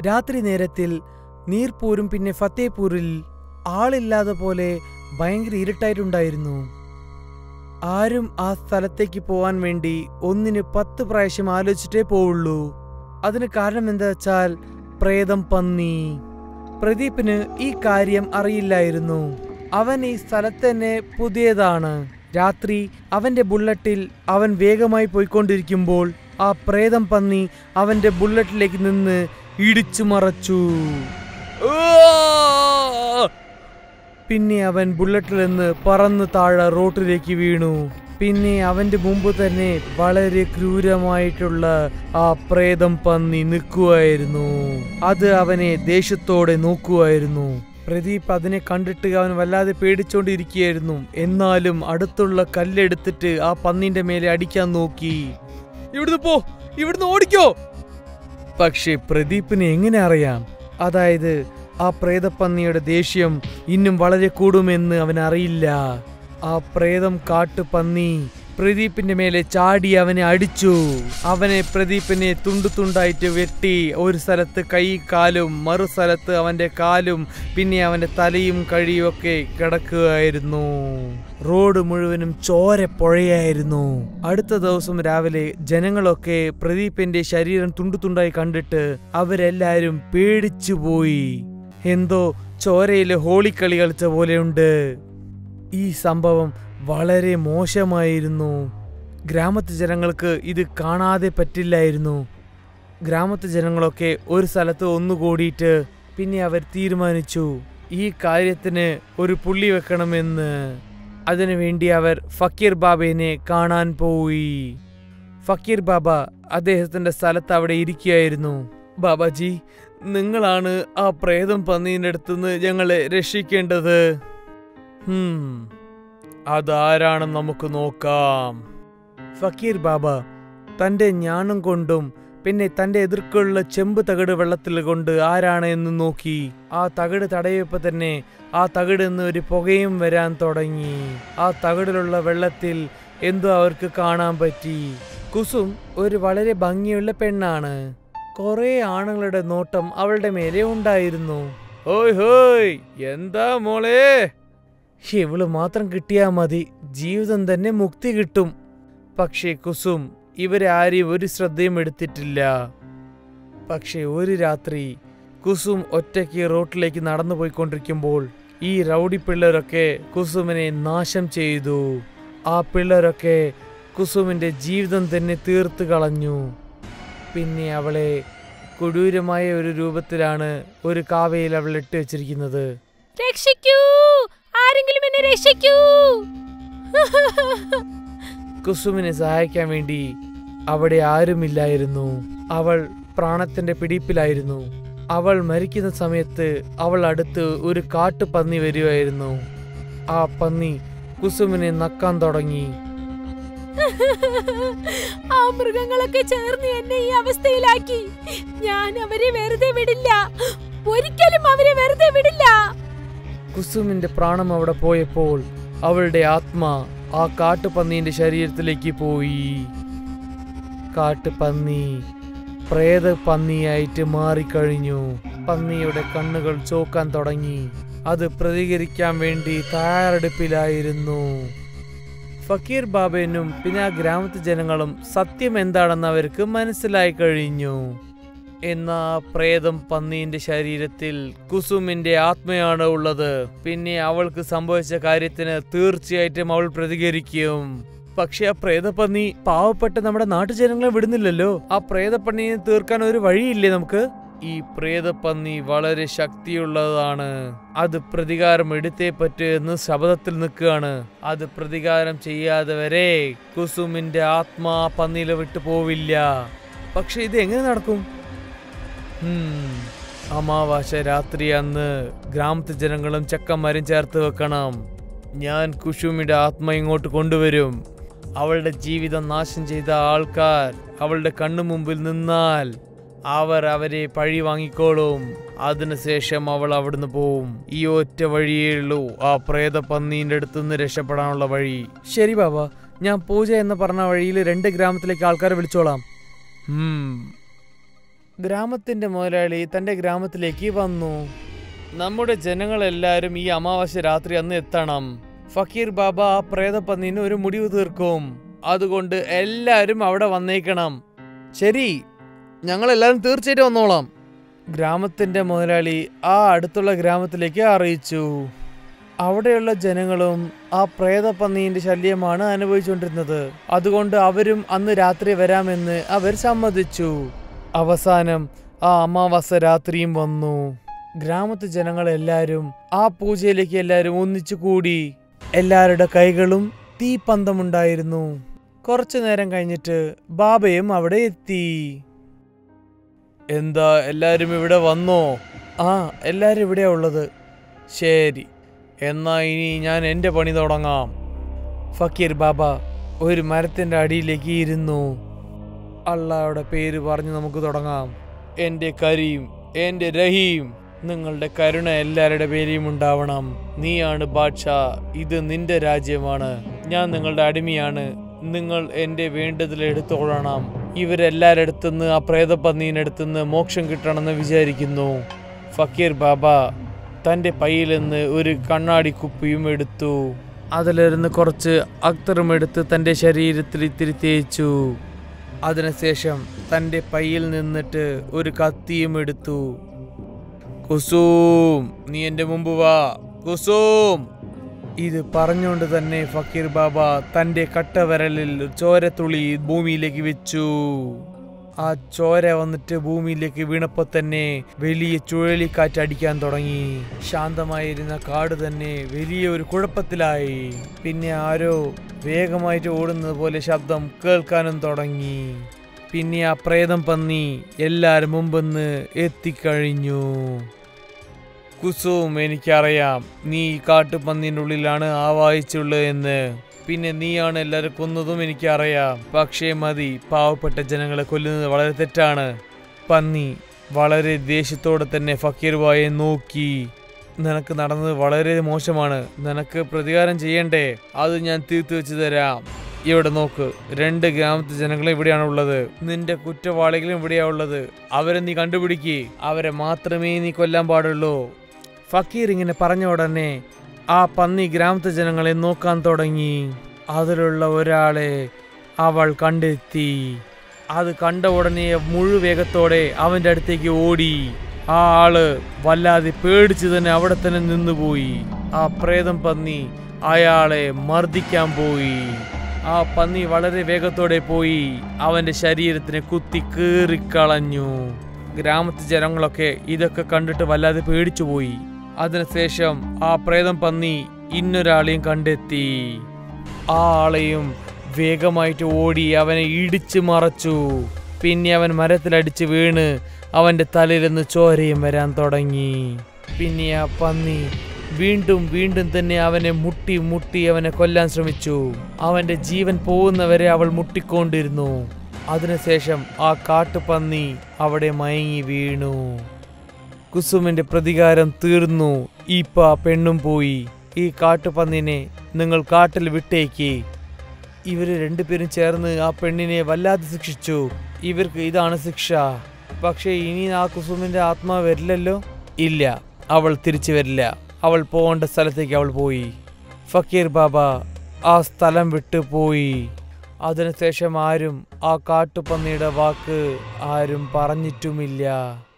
രാത്രി നേരത്തിൽ നീർപൂരും പിന്നെ ഫത്തേപൂരിൽ ആളില്ലാതെ പോലെ ഭയങ്കര ഇരുട്ടായിട്ടുണ്ടായിരുന്നു ആരും ആ സ്ഥലത്തേക്ക് പോവാൻ വേണ്ടി ഒന്നിന് പത്ത് പ്രാവശ്യം ആലോചിച്ചിട്ടേ പോവുള്ളൂ അതിന് കാരണം എന്താ വെച്ചാൽ പ്രേതം പന്നി പ്രദീപിന് ഈ കാര്യം അറിയില്ലായിരുന്നു അവൻ ഈ സ്ഥലത്ത് തന്നെ പുതിയതാണ് രാത്രി അവന്റെ ബുള്ളറ്റിൽ അവൻ വേഗമായി പോയിക്കൊണ്ടിരിക്കുമ്പോൾ ആ പ്രേതം പന്നി അവന്റെ ബുള്ളറ്റിലേക്ക് നിന്ന് ഇടിച്ചു മറച്ചു പിന്നെ അവൻ ബുള്ളറ്റിൽ നിന്ന് പറന്ന് താഴെ റോട്ടിലേക്ക് വീണു പിന്നെ അവന്റെ മുമ്പ് തന്നെ വളരെ ക്രൂരമായിട്ടുള്ള ആ പ്രേതം പന്നി നിൽക്കുമായിരുന്നു അത് അവനെ ദേഷ്യത്തോടെ നോക്കുമായിരുന്നു പ്രദീപ് അതിനെ കണ്ടിട്ട് അവൻ വല്ലാതെ പേടിച്ചോണ്ടിരിക്കുകയായിരുന്നു എന്നാലും അടുത്തുള്ള കല്ലെടുത്തിട്ട് ആ പന്നിന്റെ മേലെ അടിക്കാൻ നോക്കി ഇവിടുന്ന് പോ ഇവിടുന്ന് ഓടിക്കോ പക്ഷേ പ്രദീപിന് എങ്ങനെ അറിയാം അതായത് ആ പ്രേതപ്പന്നിയുടെ ദേഷ്യം ഇന്നും വളരെ കൂടുമെന്ന് അവൻ അറിയില്ല ആ പ്രേതം കാട്ടുപന്നി പ്രദീപിന്റെ മേലെ ചാടി അവനെ അടിച്ചു അവനെ പ്രദീപിനെ തുണ്ടു തുണ്ടായിട്ട് വെട്ടി ഒരു സ്ഥലത്ത് കൈ കാലും മറു സ്ഥലത്ത് അവന്റെ കാലും പിന്നെ അവന്റെ തലയും കഴിയും ഒക്കെ കിടക്കുകയായിരുന്നു റോഡ് മുഴുവനും ചോര പുഴയായിരുന്നു അടുത്ത ദിവസം രാവിലെ ജനങ്ങളൊക്കെ പ്രദീപിന്റെ ശരീരം തുണ്ടു തുണ്ടായി കണ്ടിട്ട് അവരെല്ലാരും പേടിച്ചുപോയി എന്തോ ചോരയില് ഹോളിക്കളി കളിച്ച പോലെയുണ്ട് ഈ സംഭവം വളരെ മോശമായിരുന്നു ഗ്രാമത്തെ ജനങ്ങൾക്ക് ഇത് കാണാതെ പറ്റില്ലായിരുന്നു ഗ്രാമത്തെ ജനങ്ങളൊക്കെ ഒരു സ്ഥലത്ത് ഒന്നുകൂടിയിട്ട് പിന്നെ അവർ തീരുമാനിച്ചു ഈ കാര്യത്തിന് ഒരു പുള്ളി വെക്കണമെന്ന് അതിനുവേണ്ടി അവർ ഫക്കീർ ബാബയെ കാണാൻ പോയി ഫക്കീർ ബാബ അദ്ദേഹത്തിന്റെ സ്ഥലത്ത് അവിടെ ഇരിക്കുകയായിരുന്നു ബാബാജി നിങ്ങളാണ് ആ പ്രേതം പന്നീൻ്റെ അടുത്തുനിന്ന് ഞങ്ങളെ രക്ഷിക്കേണ്ടത് ഹും അതാരാണെന്ന് നമുക്ക് നോക്കാം ഫക്കീർ ബാബ തന്റെ ഞാണും കൊണ്ടും പിന്നെ തന്റെ എതിർക്കുള്ള ചെമ്പ് തകിട് വെള്ളത്തിൽ കൊണ്ട് ആരാണ് എന്ന് നോക്കി ആ തകിട് തടയപ്പോ തന്നെ ആ തകിട് നിന്ന് ഒരു പുകയും വരാൻ തുടങ്ങി ആ തകിടിലുള്ള വെള്ളത്തിൽ എന്തോ അവർക്ക് കാണാൻ പറ്റി കുസും ഒരു വളരെ ഭംഗിയുള്ള പെണ്ണാണ് കുറെ ആണുങ്ങളുടെ നോട്ടം അവളുടെ മേലെ ഉണ്ടായിരുന്നു ഹോയ് ഹോയ് എന്താ മോളെ ഇവള് മാത്രം കിട്ടിയാ മതി ജീവിതം തന്നെ മുക്തി കിട്ടും പക്ഷേ കുസും ഇവരെ ആരെയും ഒരു ശ്രദ്ധയും എടുത്തിട്ടില്ല പക്ഷേ ഒരു രാത്രി കുസും ഒറ്റയ്ക്ക് റോട്ടിലേക്ക് നടന്നു പോയിക്കൊണ്ടിരിക്കുമ്പോൾ ഈ റൗഡി പിള്ളേരൊക്കെ കുസുമിനെ നാശം ചെയ്തു ആ പിള്ളേരൊക്കെ കുസുമിന്റെ ജീവിതം തന്നെ തീർത്തു കളഞ്ഞു പിന്നെ അവളെ കൊടൂരമായ ഒരു രൂപത്തിലാണ് ഒരു കാവയിൽ അവൾ ഇട്ട് വെച്ചിരിക്കുന്നത് രക്ഷിക്കൂ ആരെങ്കിലും എന്നെ രക്ഷിക്കൂ കുസുമിനെ സഹായിക്കാൻ വേണ്ടി അവിടെ ആരുമില്ലായിരുന്നു അവൾ പ്രാണത്തിന്റെ പിടിപ്പിലായിരുന്നു അവൾ മരിക്കുന്ന സമയത്ത് അവൾ അടുത്ത് ഒരു കാട്ടുപന്നി വരുമായിരുന്നു ആ പന്നി കുസുമിനെ നക്കാൻ തുടങ്ങി ആ മൃഗങ്ങളൊക്കെ ചേർന്ന് എന്നെ ഈ അവസ്ഥയിലാക്കി ഞാൻ അവരെ വെറുതെ വിടില്ല ഒരിക്കലും അവരെ വെറുതെ വിടില്ല കുസുമിന്റെ പ്രാണം അവിടെ പോയപ്പോൾ അവളുടെ ആത്മ ആ കാട്ടുപന്നീന്റെ ശരീരത്തിലേക്ക് പോയി കാട്ടുപന്നി പ്രേത പന്നിയായിട്ട് മാറിക്കഴിഞ്ഞു പന്നിയുടെ കണ്ണുകൾ ചോക്കാൻ തുടങ്ങി അത് പ്രതികരിക്കാൻ വേണ്ടി തയ്യാറെടുപ്പിലായിരുന്നു ഫക്കീർ ബാബേനും പിന്നെ ആ ഗ്രാമത്തെ ജനങ്ങളും സത്യം എന്താണെന്ന് അവർക്ക് മനസ്സിലായി കഴിഞ്ഞു എന്നാ പ്രേതം പന്നീന്റെ ശരീരത്തിൽ കുസുമിന്റെ ആത്മയാണ് ഉള്ളത് പിന്നെ അവൾക്ക് സംഭവിച്ച കാര്യത്തിന് തീർച്ചയായിട്ടും അവൾ പ്രതികരിക്കും പക്ഷെ ആ പ്രേതപ്പന്നി പാവപ്പെട്ട നമ്മുടെ നാട്ടുജനങ്ങളെ വിടുന്നില്ലല്ലോ ആ പ്രേതപ്പന്നിനെ തീർക്കാൻ ഒരു വഴിയില്ലേ നമുക്ക് ഈ പ്രേതപ്പന്നി വളരെ ശക്തിയുള്ളതാണ് അത് പ്രതികാരം എടുത്തേ പറ്റൂ എന്ന് ശബ്ദത്തിൽ നിൽക്കുകയാണ് അത് പ്രതികാരം ചെയ്യാതെ വരെ കുസുമിന്റെ ആത്മാ പന്നിയിലെ വിട്ടു പോവില്ല പക്ഷെ ഇത് എങ്ങനെ നടക്കും ഉം, അമാവാശ രാത്രി അന്ന് ഗ്രാമത്തെ ജനങ്ങളും ചെക്കന്മാരും ചേർത്ത് വെക്കണം ഞാൻ കുഷുമിയുടെ ആത്മ ഇങ്ങോട്ട് കൊണ്ടുവരും അവളുടെ ജീവിതം നാശം ചെയ്ത ആൾക്കാർ അവളുടെ കണ്ണു മുമ്പിൽ നിന്നാൽ അവർ അവരെ പഴി വാങ്ങിക്കോളും അതിനുശേഷം അവൾ അവിടുന്ന് പോവും ഈ ഒറ്റ വഴിയേ ഉള്ളൂ ആ പ്രേത പന്നീന്റെ അടുത്ത് നിന്ന് രക്ഷപ്പെടാനുള്ള വഴി ശരി ബാബ ഞാൻ പൂജ എന്ന് പറഞ്ഞ വഴിയിൽ രണ്ട് ഗ്രാമത്തിലേക്ക് ആൾക്കാരെ വിളിച്ചോളാം ഉം ഗ്രാമത്തിന്റെ മുതലാളി തന്റെ ഗ്രാമത്തിലേക്ക് വന്നു നമ്മുടെ ജനങ്ങളെല്ലാരും ഈ അമാവാസ്യ രാത്രി അന്ന് എത്തണം ഫക്കീർ ബാബ ആ പ്രേതപ്പന്നീന് ഒരു മുടിവ് തീർക്കും അതുകൊണ്ട് എല്ലാരും അവിടെ വന്നേക്കണം ശരി ഞങ്ങളെല്ലാരും തീർച്ചയായിട്ടും വന്നോളാം ഗ്രാമത്തിന്റെ മുതലാളി ആ അടുത്തുള്ള ഗ്രാമത്തിലേക്ക് അറിയിച്ചു അവിടെയുള്ള ജനങ്ങളും ആ പ്രേതപ്പന്നീന്റെ ശല്യമാണ് അനുഭവിച്ചുകൊണ്ടിരുന്നത് അതുകൊണ്ട് അവരും അന്ന് രാത്രി വരാമെന്ന് അവർ സമ്മതിച്ചു അവസാനം ആ അമാവാസ രാത്രിയും വന്നു ഗ്രാമത്തെ ജനങ്ങളെല്ലാരും ആ പൂജയിലേക്ക് എല്ലാരും ഒന്നിച്ചു കൂടി എല്ലാവരുടെ കൈകളും തീപ്പന്തമുണ്ടായിരുന്നു കുറച്ചു നേരം കഴിഞ്ഞിട്ട് ബാബയും അവിടെ എത്തി എന്താ എല്ലാരും ഇവിടെ വന്നോ ആ എല്ലാരും ഇവിടെയാ ഉള്ളത് ശരി എന്നാ ഇനി ഞാൻ എൻ്റെ പണി തുടങ്ങാം ഫക്കീർ ബാബ ഒരു മരത്തിന്റെ അടിയിലേക്ക് ഇരുന്നു അള്ളാഹുടെ പേര് പറഞ്ഞ് നമുക്ക് തുടങ്ങാം എൻ്റെ കരീം എൻ്റെ റഹീം നിങ്ങളുടെ കരുണ എല്ലാവരുടെ പേരിലും ഉണ്ടാവണം നീയാണ് ബാദ്ഷാ ഇത് നിന്റെ രാജ്യമാണ് ഞാൻ നിങ്ങളുടെ അടിമയാണ് നിങ്ങൾ എൻ്റെ വേണ്ടതിൽ എടുത്തോളണം ഇവരെല്ലാവരുടെ അടുത്തുനിന്ന് ആ പ്രേതപ്പന്നീനടുത്തുനിന്ന് മോക്ഷം കിട്ടണമെന്ന് വിചാരിക്കുന്നു ഫക്കീർ ബാബ തൻ്റെ പയ്യിൽ നിന്ന് ഒരു കണ്ണാടി കുപ്പിയും എടുത്തു അതിലിരുന്ന് കുറച്ച് അക്തറും എടുത്ത് തൻ്റെ ശരീരത്തിൽ ഇത്തിരി തേച്ചു അതിനുശേഷം തൻ്റെ പയ്യിൽ നിന്നിട്ട് ഒരു കത്തിയും എടുത്തു കുസൂം നീ എൻ്റെ മുമ്പ് വാ കുസൂം ഇത് പറഞ്ഞുകൊണ്ട് തന്നെ ഫക്കീർ ബാബ തൻ്റെ കട്ടവിരലിൽ ചോരത്തുള്ളി ഭൂമിയിലേക്ക് വെച്ചു ആ ചോര വന്നിട്ട് ഭൂമിയിലേക്ക് വീണപ്പോൾ തന്നെ വലിയ ചുഴലിക്കാറ്റ് അടിക്കാൻ തുടങ്ങി ശാന്തമായിരുന്ന കാട് തന്നെ വലിയ ഒരു കുഴപ്പത്തിലായി പിന്നെ ആരോ വേഗമായിട്ട് ഓടുന്നത് പോലെ ശബ്ദം കേൾക്കാനും തുടങ്ങി പിന്നെ ആ പ്രേതം പന്നി എല്ലാരും മുമ്പെന്ന് എത്തിക്കഴിഞ്ഞു കുസും എനിക്കറിയാം നീ ഈ കാട്ടുപന്നിൻ്റെ ഉള്ളിലാണ് ആവാഹിച്ചുള്ളത് എന്ന് പിന്നെ നീയാണ് എല്ലാവരും കൊന്നതും എനിക്കറിയാം പക്ഷേ മതി പാവപ്പെട്ട ജനങ്ങളെ കൊല്ലുന്നത് വളരെ തെറ്റാണ് പന്നി വളരെ ദേഷ്യത്തോടെ തന്നെ ഫക്കീർ ബായെ നോക്കി നിനക്ക് നടന്നത് വളരെ മോശമാണ് നിനക്ക് പ്രതികാരം ചെയ്യണ്ടേ അത് ഞാൻ തീർത്തു വെച്ച് തരാം ഇവിടെ നോക്ക് രണ്ട് ഗ്രാമത്തെ ജനങ്ങളും ഇവിടെയാണ് ഉള്ളത് നിന്റെ കുറ്റവാളികളും ഇവിടെയാ ഉള്ളത് അവരെ നീ കണ്ടുപിടിക്ക് അവരെ മാത്രമേ നീ കൊല്ലാൻ പാടുള്ളൂ ഫക്കീർ ഇങ്ങനെ പറഞ്ഞ ഉടനെ ആ പന്നി ഗ്രാമത്തെ ജനങ്ങളെ നോക്കാൻ തുടങ്ങി അതിലുള്ള ഒരാളെ അവൾ കണ്ടെത്തി അത് കണ്ട ഉടനെ മുഴുവേഗത്തോടെ അവന്റെ അടുത്തേക്ക് ഓടി ആ ആള് വല്ലാതെ പേടിച്ച് തന്നെ അവിടെ തന്നെ നിന്നുപോയി ആ പ്രേതം പന്നി അയാളെ മർദ്ദിക്കാൻ പോയി ആ പന്നി വളരെ വേഗത്തോടെ പോയി അവന്റെ ശരീരത്തിനെ കുത്തി കീറിക്കളഞ്ഞു ഗ്രാമത്തെ ജനങ്ങളൊക്കെ ഇതൊക്കെ കണ്ടിട്ട് വല്ലാതെ പേടിച്ചു പോയി അതിനുശേഷം ആ പ്രേതം പന്നി ഇന്നൊരാളെയും കണ്ടെത്തി ആ ആളെയും വേഗമായിട്ട് ഓടി അവനെ ഇടിച്ചു മറച്ചു പിന്നെ അവൻ മരത്തിലടിച്ച് വീണ് അവന്റെ തലയിൽ നിന്ന് ചോരയും വരാൻ തുടങ്ങി പിന്നെ ആ പന്നി വീണ്ടും വീണ്ടും തന്നെ അവനെ മുട്ടി മുട്ടി അവനെ കൊല്ലാൻ ശ്രമിച്ചു അവന്റെ ജീവൻ പോകുന്നവരെ അവൾ മുട്ടിക്കൊണ്ടിരുന്നു അതിനുശേഷം ആ കാട്ടുപന്നി അവിടെ മയങ്ങി വീണു കുസുമിന്റെ പ്രതികാരം തീർന്നു ഇപ്പൊ ആ പെണ്ണും പോയി ഈ കാട്ടുപന്നിനെ നിങ്ങൾ കാട്ടിൽ വിട്ടേക്ക് ഇവര് രണ്ടുപേരും ചേർന്ന് ആ പെണ്ണിനെ വല്ലാതെ ശിക്ഷിച്ചു ഇവർക്ക് ഇതാണ് ശിക്ഷ പക്ഷേ ഇനി ആ കുസുമിന്റെ ആത്മാവ് വരില്ലല്ലോ ഇല്ല അവൾ തിരിച്ചു വരില്ല അവൾ പോകേണ്ട സ്ഥലത്തേക്ക് അവൾ പോയി ഫക്കീർ ബാബ ആ സ്ഥലം വിട്ടു പോയി അതിനുശേഷം ആരും ആ കാട്ടുപന്നിയുടെ വാക്ക് ആരും പറഞ്ഞിട്ടുമില്ല